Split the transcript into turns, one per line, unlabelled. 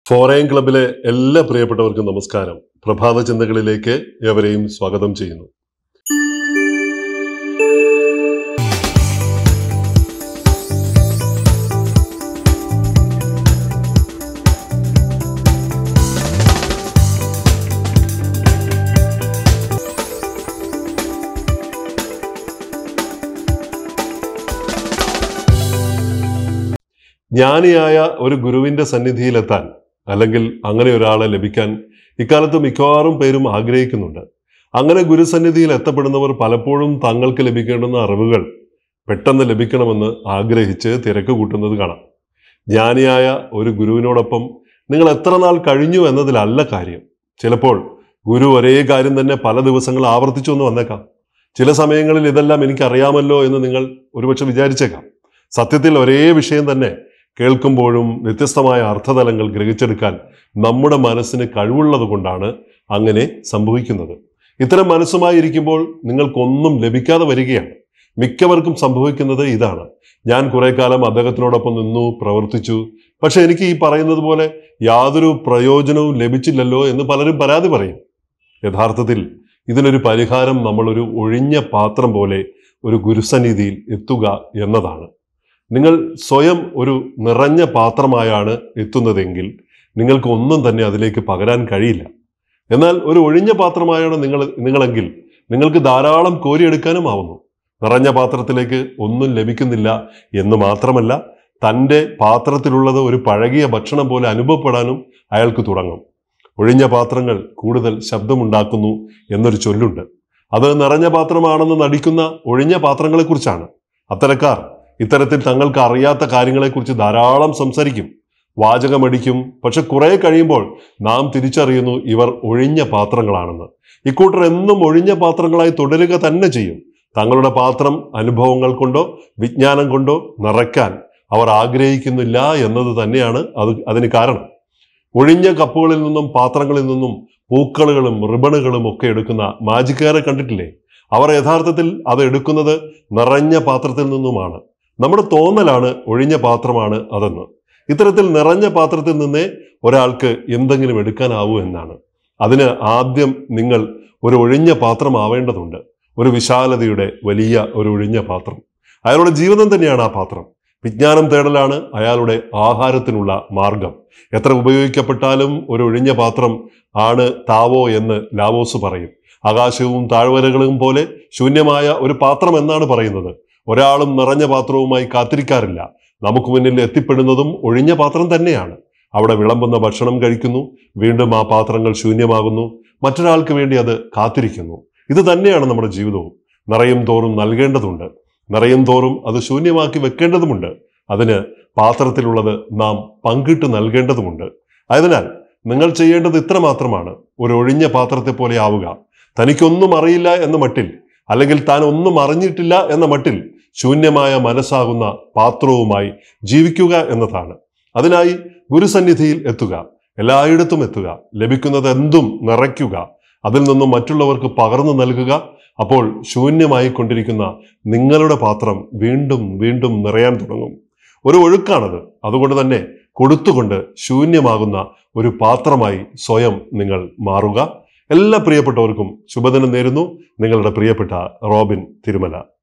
ഫോറൈൻ ക്ലബിലെ എല്ലാ പ്രിയപ്പെട്ടവർക്കും നമസ്കാരം പ്രഭാത ചിന്തകളിലേക്ക് എവരെയും സ്വാഗതം ചെയ്യുന്നു ജ്ഞാനിയായ ഒരു ഗുരുവിന്റെ സന്നിധിയിലെത്താൻ അല്ലെങ്കിൽ അങ്ങനെ ഒരാളെ ലഭിക്കാൻ ഇക്കാലത്ത് മിക്കവാറും പേരും ആഗ്രഹിക്കുന്നുണ്ട് അങ്ങനെ ഗുരുസന്നിധിയിൽ എത്തപ്പെടുന്നവർ പലപ്പോഴും തങ്ങൾക്ക് ലഭിക്കേണ്ടുന്ന അറിവുകൾ പെട്ടെന്ന് ലഭിക്കണമെന്ന് ആഗ്രഹിച്ച് തിരക്ക് കൂട്ടുന്നത് കാണാം ജ്ഞാനിയായ ഒരു ഗുരുവിനോടൊപ്പം നിങ്ങൾ എത്ര നാൾ കഴിഞ്ഞു എന്നതിലല്ല കാര്യം ചിലപ്പോൾ ഗുരു ഒരേ കാര്യം തന്നെ പല ദിവസങ്ങൾ ആവർത്തിച്ചു എന്ന് വന്നേക്കാം ചില സമയങ്ങളിൽ ഇതെല്ലാം എനിക്കറിയാമല്ലോ എന്ന് നിങ്ങൾ ഒരുപക്ഷെ വിചാരിച്ചേക്കാം സത്യത്തിൽ ഒരേ വിഷയം തന്നെ കേൾക്കുമ്പോഴും വ്യത്യസ്തമായ അർത്ഥതലങ്ങൾ ഗ്രഹിച്ചെടുക്കാൻ നമ്മുടെ മനസ്സിന് കഴിവുള്ളത് കൊണ്ടാണ് അങ്ങനെ സംഭവിക്കുന്നത് ഇത്തരം മനസ്സുമായി ഇരിക്കുമ്പോൾ നിങ്ങൾക്കൊന്നും ലഭിക്കാതെ വരികയാണ് മിക്കവർക്കും സംഭവിക്കുന്നത് ഇതാണ് ഞാൻ കുറെ കാലം അദ്ദേഹത്തിനോടൊപ്പം നിന്നു പ്രവർത്തിച്ചു പക്ഷെ എനിക്ക് ഈ പറയുന്നത് പോലെ യാതൊരു പ്രയോജനവും ലഭിച്ചില്ലല്ലോ എന്ന് പലരും പരാതി പറയും യഥാർത്ഥത്തിൽ ഇതിനൊരു പരിഹാരം നമ്മളൊരു ഒഴിഞ്ഞ പാത്രം പോലെ ഒരു ഗുരുസന്നിധിയിൽ എത്തുക എന്നതാണ് നിങ്ങൾ സ്വയം ഒരു നിറഞ്ഞ പാത്രമായാണ് എത്തുന്നതെങ്കിൽ നിങ്ങൾക്ക് ഒന്നും തന്നെ അതിലേക്ക് പകരാൻ കഴിയില്ല എന്നാൽ ഒരു ഒഴിഞ്ഞ പാത്രമായാണ് നിങ്ങൾ നിങ്ങളെങ്കിൽ നിങ്ങൾക്ക് ധാരാളം കോരിയെടുക്കാനും ആവുന്നു നിറഞ്ഞ പാത്രത്തിലേക്ക് ഒന്നും ലഭിക്കുന്നില്ല എന്ന് മാത്രമല്ല തൻ്റെ പാത്രത്തിലുള്ളത് ഒരു പഴകിയ ഭക്ഷണം പോലെ അനുഭവപ്പെടാനും അയാൾക്ക് തുടങ്ങും ഒഴിഞ്ഞ പാത്രങ്ങൾ കൂടുതൽ ശബ്ദമുണ്ടാക്കുന്നു എന്നൊരു ചൊല്ലുണ്ട് അത് നിറഞ്ഞ പാത്രമാണെന്ന് നടിക്കുന്ന ഒഴിഞ്ഞ പാത്രങ്ങളെക്കുറിച്ചാണ് അത്തരക്കാർ ഇത്തരത്തിൽ തങ്ങൾക്ക് അറിയാത്ത കാര്യങ്ങളെക്കുറിച്ച് ധാരാളം സംസാരിക്കും വാചകമടിക്കും പക്ഷെ കുറെ കഴിയുമ്പോൾ നാം തിരിച്ചറിയുന്നു ഇവർ ഒഴിഞ്ഞ പാത്രങ്ങളാണെന്ന് ഇക്കൂട്ടർ എന്നും ഒഴിഞ്ഞ പാത്രങ്ങളായി തുടരുക തന്നെ ചെയ്യും തങ്ങളുടെ പാത്രം അനുഭവങ്ങൾ കൊണ്ടോ വിജ്ഞാനം കൊണ്ടോ നിറയ്ക്കാൻ അവർ ആഗ്രഹിക്കുന്നില്ല എന്നത് തന്നെയാണ് അത് അതിന് കാരണം ഒഴിഞ്ഞ കപ്പുകളിൽ നിന്നും പാത്രങ്ങളിൽ നിന്നും പൂക്കളുകളും റിബണുകളും ഒക്കെ എടുക്കുന്ന മാജിക്കുകാരെ കണ്ടിട്ടില്ലേ അവർ യഥാർത്ഥത്തിൽ അത് എടുക്കുന്നത് നിറഞ്ഞ പാത്രത്തിൽ നിന്നുമാണ് നമ്മുടെ തോന്നലാണ് ഒഴിഞ്ഞ പാത്രമാണ് അതെന്ന് ഇത്തരത്തിൽ നിറഞ്ഞ പാത്രത്തിൽ നിന്നേ ഒരാൾക്ക് എന്തെങ്കിലും എടുക്കാനാവൂ എന്നാണ് അതിന് ആദ്യം നിങ്ങൾ ഒരു ഒഴിഞ്ഞ പാത്രമാവേണ്ടതുണ്ട് ഒരു വിശാലതയുടെ വലിയ ഒരു ഒഴിഞ്ഞ പാത്രം അയാളുടെ ജീവിതം തന്നെയാണ് ആ പാത്രം വിജ്ഞാനം തേടലാണ് അയാളുടെ ആഹാരത്തിനുള്ള മാർഗം എത്ര ഉപയോഗിക്കപ്പെട്ടാലും ഒരു ഒഴിഞ്ഞ പാത്രം ആണ് താവോ എന്ന് ലാവോസ് പറയും ആകാശവും താഴ്വരകളും പോലെ ശൂന്യമായ ഒരു പാത്രം എന്നാണ് പറയുന്നത് ഒരാളും നിറഞ്ഞ പാത്രവുമായി കാത്തിരിക്കാറില്ല നമുക്ക് മുന്നിൽ എത്തിപ്പെടുന്നതും ഒഴിഞ്ഞ പാത്രം തന്നെയാണ് അവിടെ വിളമ്പുന്ന ഭക്ഷണം കഴിക്കുന്നു വീണ്ടും ആ പാത്രങ്ങൾ ശൂന്യമാകുന്നു മറ്റൊരാൾക്ക് വേണ്ടി അത് കാത്തിരിക്കുന്നു ഇത് തന്നെയാണ് നമ്മുടെ ജീവിതവും നിറയും തോറും നൽകേണ്ടതുണ്ട് നിറയും തോറും അത് ശൂന്യമാക്കി വെക്കേണ്ടതുമുണ്ട് അതിന് പാത്രത്തിലുള്ളത് നാം പങ്കിട്ട് നൽകേണ്ടതുമുണ്ട് ആയതിനാൽ നിങ്ങൾ ചെയ്യേണ്ടത് ഇത്ര മാത്രമാണ് ഒരു ഒഴിഞ്ഞ പാത്രത്തെ പോലെ ആവുക തനിക്കൊന്നും അറിയില്ല എന്ന മട്ടിൽ അല്ലെങ്കിൽ താൻ ഒന്നും അറിഞ്ഞിട്ടില്ല എന്ന മട്ടിൽ ശൂന്യമായ മനസ്സാകുന്ന പാത്രവുമായി ജീവിക്കുക എന്നതാണ് അതിനായി ഗുരുസന്നിധിയിൽ എത്തുക എല്ലായിടത്തും എത്തുക ലഭിക്കുന്നത് എന്തും നിറയ്ക്കുക അതിൽ നിന്നും മറ്റുള്ളവർക്ക് പകർന്നു നൽകുക അപ്പോൾ ശൂന്യമായി കൊണ്ടിരിക്കുന്ന നിങ്ങളുടെ പാത്രം വീണ്ടും വീണ്ടും നിറയാൻ തുടങ്ങും ഒരു ഒഴുക്കാണത് അതുകൊണ്ട് തന്നെ കൊടുത്തുകൊണ്ട് ശൂന്യമാകുന്ന ഒരു പാത്രമായി സ്വയം നിങ്ങൾ മാറുക എല്ലാ പ്രിയപ്പെട്ടവർക്കും ശുഭദിനം നേരുന്നു നിങ്ങളുടെ പ്രിയപ്പെട്ട റോബിൻ തിരുമല